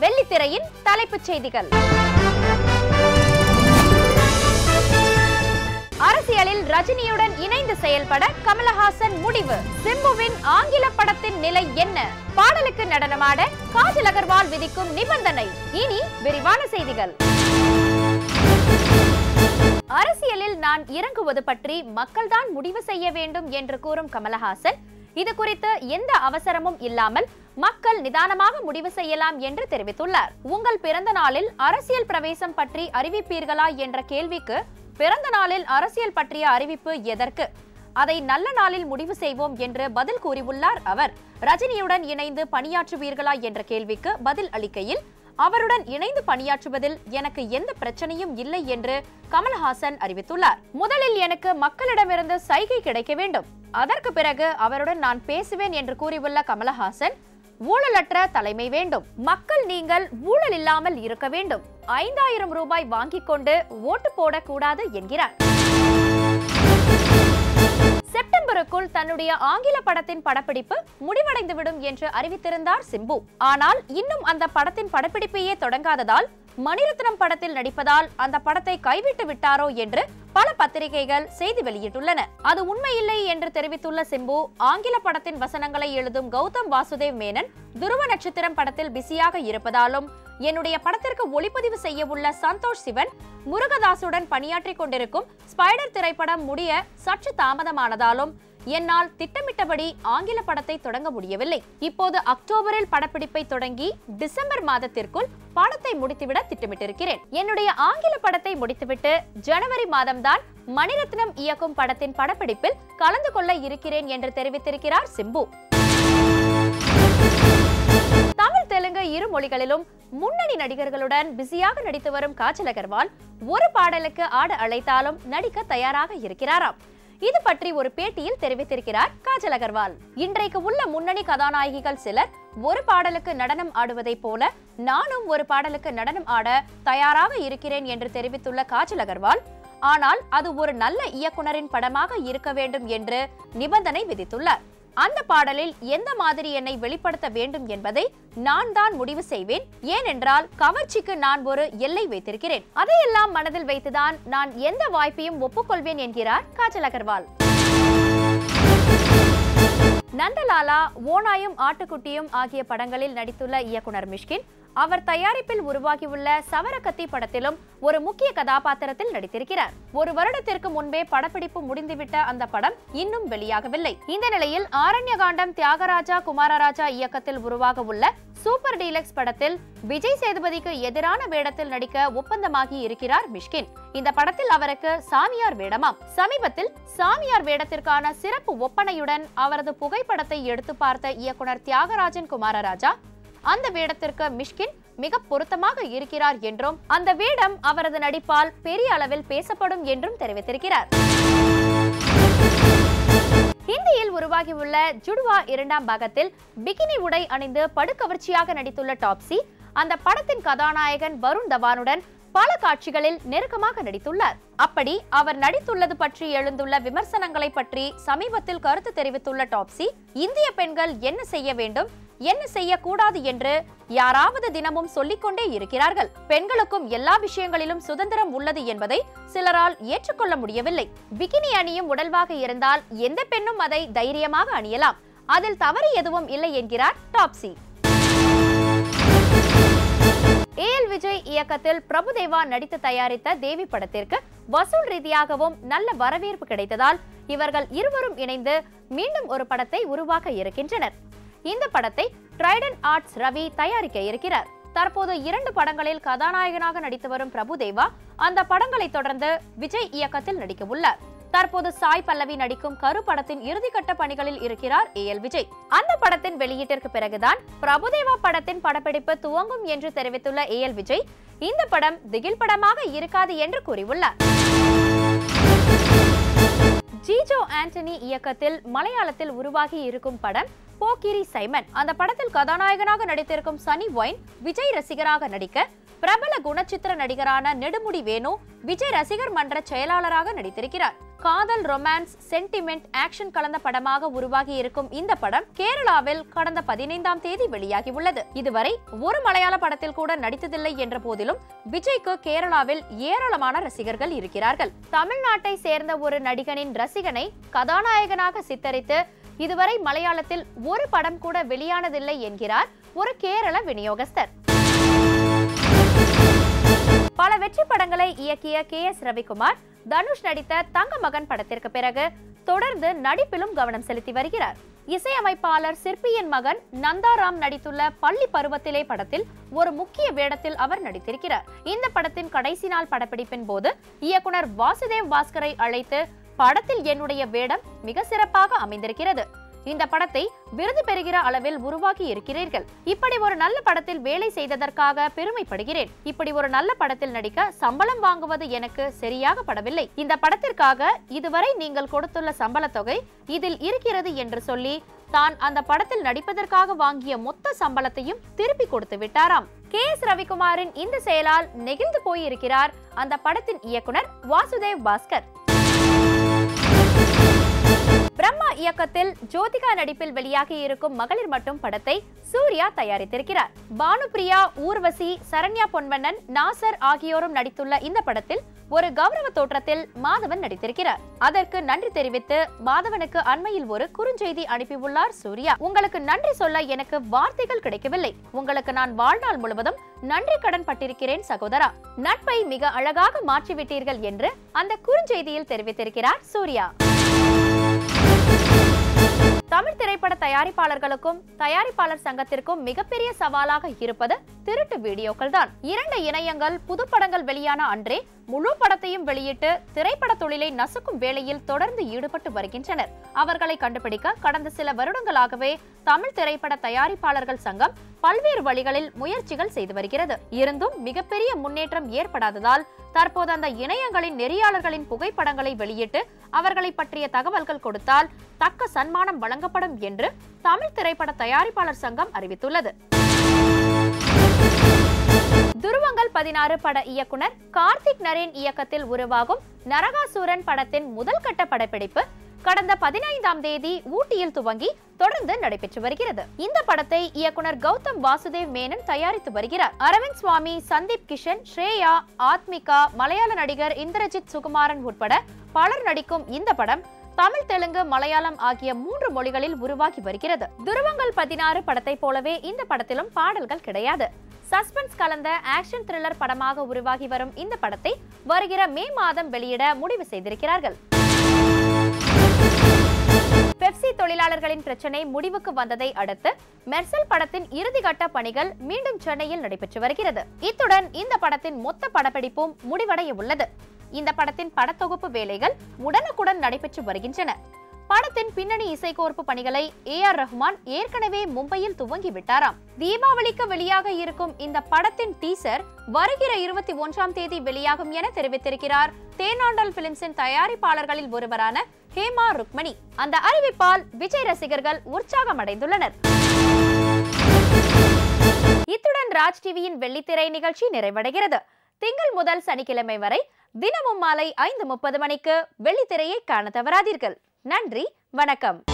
வெள்ளித்திரையின் தலைப்புச் செய்திகள் அரசியலில் ரஜினியுடன் இணைந்து செயல்பட கமலஹாசன் முடிவு சிம்புவின் ஆங்கில படத்தின் நிலை என்ன பாடலுக்கு நடனமாட காஜல் அகர்வால் விதிக்கும் நிபந்தனை இனி விரிவான செய்திகள் அரசியலில் நான் இறங்குவது பற்றி மக்கள்தான் முடிவு செய்ய வேண்டும் என்று கூறும் கமலஹாசன் இது குறித்து எந்த அவசரமும் இல்லாமல் மக்கள் நிதானமாக முடிவு செய்யலாம் என்று தெரிவித்துள்ளார் உங்கள் பிறந்த நாளில் அரசியல் பிரவேசம் பற்றி அறிவிப்பீர்களா என்ற கேள்விக்கு பிறந்த நாளில் அரசியல் பற்றிய அறிவிப்பு எதற்கு அதை நல்ல நாளில் முடிவு செய்வோம் என்று பதில் கூறியுள்ளார் அவர் ரஜினியுடன் இணைந்து பணியாற்றுவீர்களா என்ற கேள்விக்கு பதில் அளிக்கையில் அவருடன் இணைந்து பணியாற்றுவதில் எனக்கு எந்த பிரச்சனையும் இல்லை என்று கமல்ஹாசன் அறிவித்துள்ளார் முதலில் எனக்கு மக்களிடமிருந்து சைகை கிடைக்க வேண்டும் அதற்கு பிறகு அவருடன் நான் பேசுவேன் என்று கூறியுள்ள கமலஹாசன் ஊழலற்ற தலைமை வேண்டும் மக்கள் நீங்கள் ஊழல் இல்லாமல் இருக்க வேண்டும் ஐந்தாயிரம் ரூபாய் வாங்கிக் கொண்டு ஓட்டு போடக்கூடாது என்கிறார் செப்டம்பருக்குள் தன்னுடைய ஆங்கில படத்தின் படப்பிடிப்பு முடிவடைந்துவிடும் என்று அறிவித்திருந்தார் சிம்பு ஆனால் இன்னும் அந்த படத்தின் படப்பிடிப்பையே தொடங்காததால் மணிரத்னம் படத்தில் நடிப்பதால் அந்த படத்தை கைவிட்டு விட்டாரோ என்று பல பத்திரிகைகள் செய்தி வெளியிட்டுள்ளன அது உண்மையில்லை என்று தெரிவித்துள்ள சிம்பு ஆங்கில படத்தின் வசனங்களை எழுதும் கௌதம் வாசுதேவ் மேனன் துருவ நட்சத்திரம் படத்தில் பிஸியாக இருப்பதாலும் என்னுடைய படத்திற்கு ஒளிப்பதிவு செய்ய உள்ள சந்தோஷ் சிவன் முருகதாசுடன் பணியாற்றிக் கொண்டிருக்கும் ஸ்பைடர் திரைப்படம் முடிய சற்று தாமதமானதாலும் என்னால் திட்டமிட்டபடி ஆங்கில படத்தை தொடங்க முடியவில்லை இப்போது அக்டோபரில் படப்பிடிப்பை தொடங்கி டிசம்பர் மாதத்திற்குள் படத்தை முடித்துவிட திட்டமிட்டிருக்கிறேன் என்னுடைய ஆங்கில படத்தை முடித்துவிட்டு ஜனவரி மாதம்தான் மணிரத்னம் இயக்கும் படத்தின் படப்பிடிப்பில் கலந்து கொள்ள இருக்கிறேன் என்று தெரிவித்திருக்கிறார் சிம்பு தமிழ் தெலுங்கு இரு மொழிகளிலும் முன்னணி நடிகர்களுடன் பிஸியாக நடித்து வரும் காஜல் அகர்வால் ஒரு பாடலுக்கு ஆட அழைத்தாலும் நடிக்க தயாராக இருக்கிறாராம் இது பற்றி ஒரு பேட்டியில் தெரிவித்திருக்கிறார் காஜல் அகர்வால் இன்றைக்கு உள்ள முன்னணி கதாநாயகிகள் சிலர் ஒரு பாடலுக்கு நடனம் ஆடுவதைப் போல நானும் ஒரு பாடலுக்கு நடனம் ஆட தயாராக இருக்கிறேன் என்று தெரிவித்துள்ள காஜல் அகர்வால் ஆனால் அது ஒரு நல்ல இயக்குனரின் படமாக இருக்க வேண்டும் என்று நிபந்தனை விதித்துள்ளார் அந்த பாடலில் எந்த மாதிரி என்னை வெளிப்படுத்த வேண்டும் என்பதை நான் தான் முடிவு செய்வேன் ஏனென்றால் கவர்ச்சிக்கு நான் ஒரு எல்லை வைத்திருக்கிறேன் அதையெல்லாம் மனதில் வைத்துதான் நான் எந்த வாய்ப்பையும் ஒப்புக்கொள்வேன் என்கிறார் காஜல் அகர்வால் நந்தலாலா ஓனாயும் ஆட்டுக்குட்டியும் ஆகிய படங்களில் நடித்துள்ள இயக்குனர் மிஷ்கின் அவர் தயாரிப்பில் உருவாகியுள்ள சவரகத்தி படத்திலும் ஒரு முக்கிய கதாபாத்திரத்தில் நடித்திருக்கிறார் ஒரு வருடத்திற்கு முன்பே படப்பிடிப்பு முடிந்துவிட்ட அந்த படம் இன்னும் வெளியாகவில்லை இந்த நிலையில் ஆரண்யகாண்டம் தியாகராஜா குமாரராஜா இயக்கத்தில் உருவாக உள்ள சூப்பர் டீலக்ஸ் படத்தில் விஜய் சேதுபதிக்கு எதிரான வேடத்தில் நடிக்க ஒப்பந்தமாகி இருக்கிறார் மிஷ்கின் இந்த படத்தில் அவருக்கு சாமியார் வேடமாம் சமீபத்தில் சாமியார் வேடத்திற்கான சிறப்பு ஒப்பனையுடன் அவரது புகைப்படத்தை எடுத்து பார்த்த இயக்குனர் தியாகராஜன் குமாரராஜா அந்த வேடத்திற்கு மிஷ்கின் மிக பொருத்தமாக இருக்கிறார் என்றும் அந்த வேடம் அவரது நடிப்பால் பெரிய அளவில் பேசப்படும் என்றும் தெரிவித்திருக்கிறார் ஹிந்தியில் உருவாகியுள்ள ஜுடுவா இரண்டாம் பாகத்தில் பிகினி உடை அணிந்து படுகவர்ச்சியாக நடித்துள்ள டாப்ஸி அந்த படத்தின் கதாநாயகன் வருண் தவானுடன் பல காட்சிகளில் நெருக்கமாக நடித்துள்ளார் அப்படி அவர் நடித்துள்ளது பற்றி எழுந்துள்ள விமர்சனங்களை பற்றி சமீபத்தில் கருத்து தெரிவித்துள்ள டாப்ஸி இந்திய பெண்கள் என்ன செய்ய வேண்டும் என்ன செய்யக்கூடாது என்று யாராவது தினமும் சொல்லிக்கொண்டே இருக்கிறார்கள் பெண்களுக்கும் எல்லா விஷயங்களிலும் சுதந்திரம் உள்ளது என்பதை சிலரால் ஏற்றுக்கொள்ள முடியவில்லை பிகினி அணியும் உடல்வாக இருந்தால் எந்த பெண்ணும் அதை தைரியமாக அணியலாம் அதில் தவறு எதுவும் இல்லை என்கிறார் டாப்ஸி ஏஎல் விஜய் இயக்கத்தில் பிரபுதேவா நடித்து தயாரித்த தேவி படத்திற்கு வசூல் ரீதியாகவும் நல்ல வரவேற்பு கிடைத்ததால் இவர்கள் இருவரும் இணைந்து மீண்டும் ஒரு படத்தை உருவாக்க இருக்கின்றனர் இந்த படத்தை ட்ரைடன் ஆர்ட்ஸ் ரவி தயாரிக்க இருக்கிறார் தற்போது இரண்டு படங்களில் கதாநாயகனாக நடித்து வரும் பிரபுதேவா அந்த படங்களை தொடர்ந்து விஜய் இயக்கத்தில் நடிக்க உள்ளார் தற்போது சாய் பல்லவி நடிக்கும் கரு படத்தின் இறுதிக்கட்ட பணிகளில் இருக்கிறார் ஏஎல் விஜய் அந்த படத்தின் வெளியீட்டிற்கு பிறகுதான் பிரபுதேவா படத்தின் படப்பிடிப்பு துவங்கும் என்று தெரிவித்துள்ள ஏஎல் விஜய் இந்த படம் திகில் படமாக இருக்காது என்று கூறியுள்ளார் ஜிஜோ ஆண்டனி இயக்கத்தில் மலையாளத்தில் உருவாகி இருக்கும் படம் போக்கிரி சைமன் அந்த படத்தில் கதாநாயகனாக நடித்திருக்கும் சனி ஒயின் விஜய் ரசிகராக நடிக்க பிரபல குணச்சித்திர நடிகரான நெடுமுடி வேணு விஜய் ரசிகர் மன்ற செயலாளராக நடித்திருக்கிறார் காதல் ரொமான்ஸ் சென்டிமெண்ட் ஆக்ஷன் கலந்த படமாக உருவாகி இருக்கும் இந்த படம் கேரளாவில் கடந்த பதினைந்தாம் தேதி வெளியாகி உள்ளது இதுவரை ஒரு மலையாள படத்தில் கூட நடித்ததில்லை என்ற போதிலும் விஜய்க்கு கேரளாவில் ஏராளமான ரசிகர்கள் இருக்கிறார்கள் தமிழ்நாட்டை சேர்ந்த ஒரு நடிகனின் ரசிகனை கதாநாயகனாக சித்தரித்து இதுவரை மலையாளத்தில் ஒரு படம் கூட வெளியானதில்லை என்கிறார் ஒரு கேரள விநியோகஸ்தர் பல வெற்றி படங்களை இயக்கிய கே எஸ் ரவிக்குமார் தனுஷ் நடித்த தங்க மகன் படத்திற்கு பிறகு தொடர்ந்து நடிப்பிலும் கவனம் செலுத்தி வருகிறார் இசையமைப்பாளர் சிற்பியின் மகன் நந்தாராம் நடித்துள்ள பள்ளி பருவத்திலே படத்தில் ஒரு முக்கிய வேடத்தில் அவர் நடித்திருக்கிறார் இந்த படத்தின் கடைசி நாள் படப்பிடிப்பின் போது இயக்குனர் வாசுதேவ் பாஸ்கரை அழைத்து படத்தில் என்னுடைய வேடம் மிக சிறப்பாக அமைந்திருக்கிறது இந்த படத்தை விருது பெறுகிற அளவில் உருவாக்கி இருக்கிறீர்கள் இப்படி ஒரு நல்ல படத்தில் வேலை செய்ததற்காக பெருமைப்படுகிறேன் இப்படி ஒரு நல்ல படத்தில் நடிக்க சம்பளம் வாங்குவது எனக்கு சரியாக படவில்லை இந்த படத்திற்காக இதுவரை நீங்கள் கொடுத்துள்ள சம்பள தொகை இதில் இருக்கிறது என்று சொல்லி தான் அந்த படத்தில் நடிப்பதற்காக வாங்கிய மொத்த சம்பளத்தையும் திருப்பி கொடுத்து விட்டாராம் கே எஸ் ரவிக்குமாரின் இந்த செயலால் நெகிழ்ந்து போயிருக்கிறார் அந்த படத்தின் இயக்குனர் வாசுதேவ் பாஸ்கர் பிரம்மா இயக்கத்தில் ஜோதிகா நடிப்பில் வெளியாகி இருக்கும் மகளிர் மட்டும் படத்தை சூர்யா தயாரித்திருக்கிறார் பானுபிரியா ஊர்வசி சரண்யா பொன்வண்ணன் நாசர் ஆகியோரும் நடித்துள்ள இந்த படத்தில் ஒரு கௌரவ தோற்றத்தில் மாதவன் நடித்திருக்கிறார் அதற்கு நன்றி தெரிவித்து மாதவனுக்கு அண்மையில் ஒரு குறுஞ்செய்தி அனுப்பியுள்ளார் சூர்யா உங்களுக்கு நன்றி சொல்ல எனக்கு வார்த்தைகள் கிடைக்கவில்லை உங்களுக்கு நான் வாழ்நாள் முழுவதும் நன்றி கடன் பட்டிருக்கிறேன் சகோதரா நட்பை மிக அழகாக மாற்றிவிட்டீர்கள் என்று அந்த குறுஞ்செய்தியில் தெரிவித்திருக்கிறார் சூர்யா தமிழ் திரைப்பட தயாரிப்பாளர்களுக்கும் தயாரிப்பாளர் சங்கத்திற்கும் மிகப்பெரிய சவாலாக இருப்பது திருட்டு வீடியோக்கள் தான் இரண்டு இணையங்கள் புது படங்கள் வெளியான அன்றே முழு படத்தையும் வெளியிட்டு திரைப்பட தொழிலை நசுக்கும் வேளையில் தொடர்ந்து ஈடுபட்டு வருகின்றனர் அவர்களை கண்டுபிடிக்க கடந்த சில வருடங்களாகவே தமிழ் திரைப்பட தயாரிப்பாளர்கள் சங்கம் பல்வேறு வழிகளில் முயற்சிகள் செய்து வருகிறது இருந்தும் மிகப்பெரிய முன்னேற்றம் ஏற்படாததால் தற்போது அந்த இணையங்களின் நெறியாளர்களின் புகைப்படங்களை வெளியிட்டு அவர்களை பற்றிய தகவல்கள் கொடுத்தால் தக்க சன்மானம் வழங்கப்படும் என்று தமிழ் திரைப்பட தயாரிப்பாளர் சங்கம் அறிவித்துள்ளது துருவங்கள் பதினாறு பட இயக்குனர் கார்த்திக் நரேன் இயக்கத்தில் உருவாகும் நரகாசூரன் படத்தின் முதல் கட்ட படப்பிடிப்பு கடந்த பதினைந்தாம் தேதி ஊட்டியில் துவங்கி தொடர்ந்து நடைபெற்று வருகிறது இந்த படத்தை இயக்குனர் கௌதம் வாசுதேவ் மேனன் தயாரித்து வருகிறார் அரவிந்த் சுவாமி சந்தீப் கிஷன் ஸ்ரேயா ஆத்மிகா மலையாள நடிகர் இந்திரஜித் சுகுமாரன் உட்பட பலர் நடிக்கும் இந்த படம் தமிழ் தெலுங்கு மலையாளம் ஆகிய மூன்று மொழிகளில் உருவாகி வருகிறது துருவங்கள் பதினாறு படத்தை போலவே இந்த படத்திலும் பாடல்கள் கிடையாது சஸ்பென்ஸ் கலந்த ஆக்ஷன் த்ரில்லர் படமாக உருவாகி வரும் இந்த படத்தை வருகிற மே மாதம் வெளியிட முடிவு செய்திருக்கிறார்கள் பெப்சி தொழிலாளர்களின் பிரச்சனை முடிவுக்கு வந்ததை அடுத்து மெர்சல் படத்தின் இறுதிக்கட்ட பணிகள் மீண்டும் சென்னையில் நடைபெற்று வருகிறது இத்துடன் இந்த படத்தின் மொத்த படப்பிடிப்பும் முடிவடைய உள்ளது இந்த படத்தின் படத்தொகுப்பு வேலைகள் உடனுக்குடன் நடைபெற்று வருகின்றன படத்தின் பின்னணி இசைக்கோர்ப்பு பணிகளை ஏ ஆர் ரஹ்மான் ஏற்கனவே மும்பையில் துவங்கி விட்டாராம் தீபாவளிக்கு வெளியாக இருக்கும் இந்த படத்தின் டீசர் வருகிற இருபத்தி ஒன்றாம் தேதி வெளியாகும் என தெரிவித்திருக்கிறார் தேனாண்டல் பிலிம்ஸின் தயாரிப்பாளர்களில் ஒருவரான ஹேமா ருக்மணி அந்த அறிவிப்பால் விஜய் ரசிகர்கள் உற்சாகம் அடைந்துள்ளனர் இத்துடன் ராஜ் டிவியின் வெள்ளித்திரை நிகழ்ச்சி நிறைவடைகிறது திங்கள் முதல் சனிக்கிழமை வரை தினமும் மாலை ஐந்து முப்பது மணிக்கு வெள்ளித்திரையை காண தவறாதீர்கள் நன்றி வணக்கம்